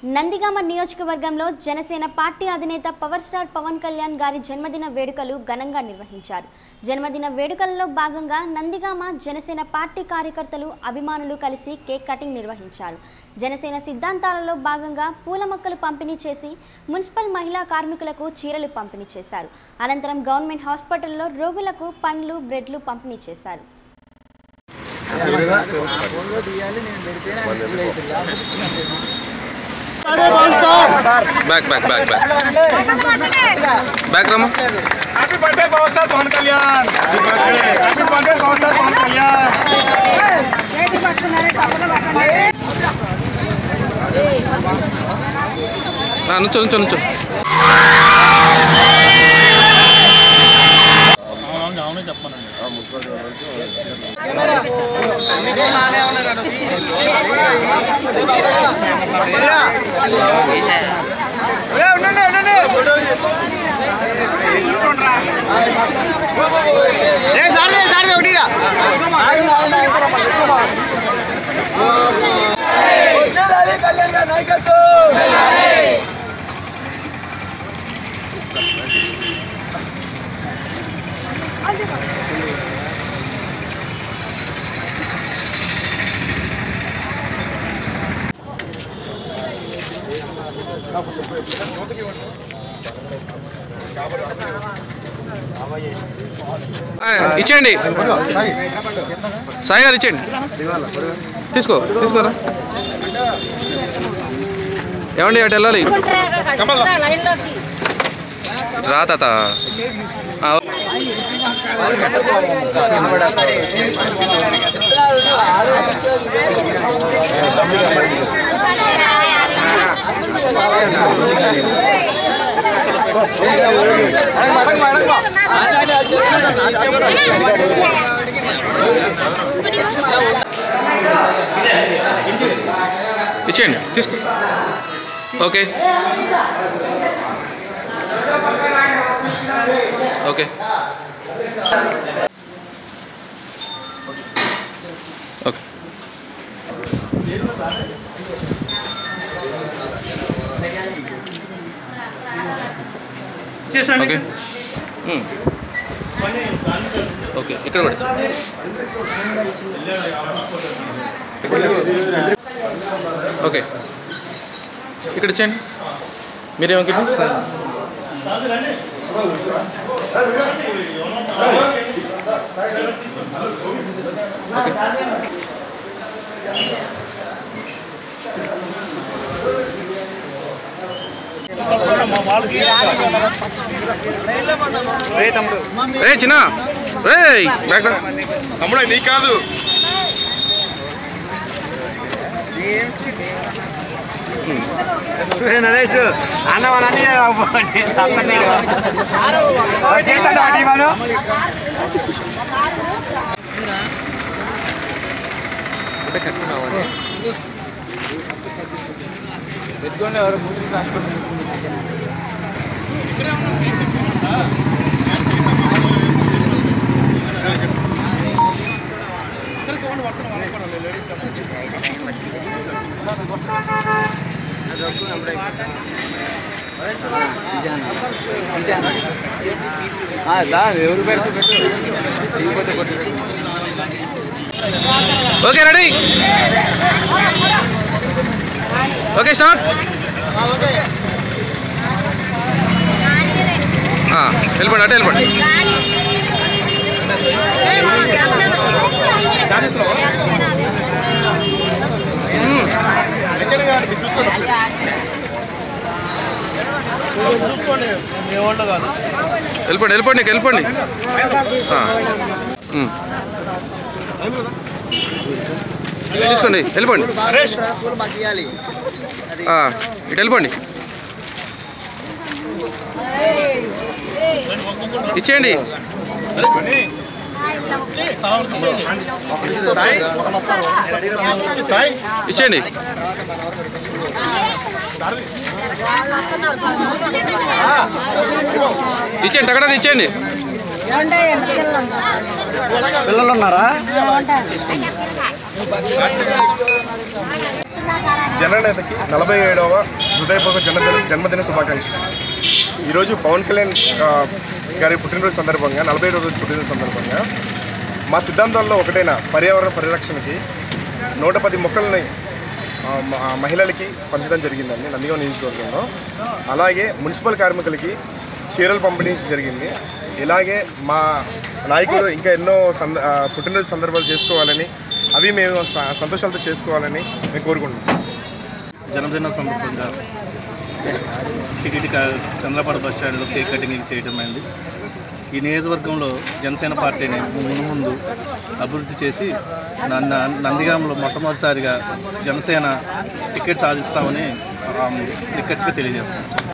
నందిగామ నియోజకవర్గంలో జనసేన పార్టీ అధినేత power star Pawan Kalyan గారి జన్మదిన వేడుకలు ఘనంగా నిర్వహించారు జన్మదిన వేడుకలలో భాగంగా నందిగామ జనసేన పార్టీ కార్యకర్తలు అభిమానులు కలిసి కేక్ కటింగ్ నిర్వహించారు జనసేన సిద్ధాంతాలలో భాగంగా పూల మొక్కలు పంపిణీ చేసి మున్సిపల్ మహిళా కార్మికులకు చీరలు పంపిణీ చేశారు అనంతరం గవర్నమెంట్ హాస్పిటల్లో రోగులకు పండ్లు బ్రెడ్లు పంపిణీ చేశారు back back back back back రమ్మ happy birthday power star Pawan Kalyan happy birthday power star Pawan Kalyan ఆ, నుంచో నుంచో నుంచో అవును చెప్పానండి ఆ, ఇచ్చేయండి సాయి గారు ఇచ్చేయండి తీసుకో తీసుకోరా ఏమండి అటు వెళ్ళాలి రా తాత ఆ, ఇచ్చేయండి తీసుకో ఓకే ఓకే ఓకే చేసండి ఓకే ఉమ్. ఓకే ఇక్కడ కూడా ఇచ్చేయండి. ఓకే ఇక్కడ ఇచ్చేయండి మీరేమనుకుంటున్నారు రే చిన్న రే బ్యాక్ రా. తమ్ముడు నీ కాదు నరేష్ అన్న వాళ్ళని చేస్తాడు అటు ఇవ్వను ఎవరు పెడితే పెట్టు లేకపోతే కొట్టు ఓకే రెడీ ఓకే స్టార్ట్ ఆ, వెళ్ళిపోండి అటే వెళ్ళిపోండి మ్మ్. వెళ్ళిపోండి వెళ్ళిపోండి ఇక వెళ్ళిపోండి ఆ. మ్మ్. తీసుకోండి వెళ్ళిపోండి ఆ, ఇటు వెళ్ళిపోండి ఇచ్చేయండి ఇచ్చేయండి ఇచ్చేయండి టకటక ఇచ్చేయండి పిల్లలు ఉన్నారా ఉంటారు జననేతకి నలభై ఏడవ హృదయపూర్వక జన్మదిన జన్మదిన శుభాకాంక్షలు ఈరోజు పవన్ కళ్యాణ్ ఆ, గారి పుట్టినరోజు సందర్భంగా నలభై ఏడవ రోజు పుట్టినరోజు సందర్భంగా మా సిద్ధాంతాల్లో ఒకటైన పర్యావరణ పరిరక్షణకి నూట పది మొక్కల్ని ఆ, మ- ఆ, మహిళలకి పంచడం జరిగిందండి నందిగాం నియోజకవర్గంలో అలాగే మున్సిపల్ కార్మికులకి చీరలు పంపిణీ జరిగింది ఇలాగే మా నాయకులు ఇంకా ఎన్నో సంద ఆ, పుట్టినరోజు సందర్భాలు చేసుకోవాలని అవి మేము స- సంతోషాలతో చేసుకోవాలని మేము కోరుకుంటున్నాం జన్మదిన సందర్భంగా టిటిడి కా- చంద్రపాడు బస్ స్టాండ్లో కేక్ కటింగ్ చేయడం అయింది ఈ నియోజకవర్గంలో జనసేన పార్టీని ముందు ముందు అభివృద్ధి చేసి నన్న నందిగాంలో మొట్టమొదటిసారిగా జనసేన టికెట్ సాధిస్తామని ఆ, నిక్కచ్చిగా తెలియజేస్తాం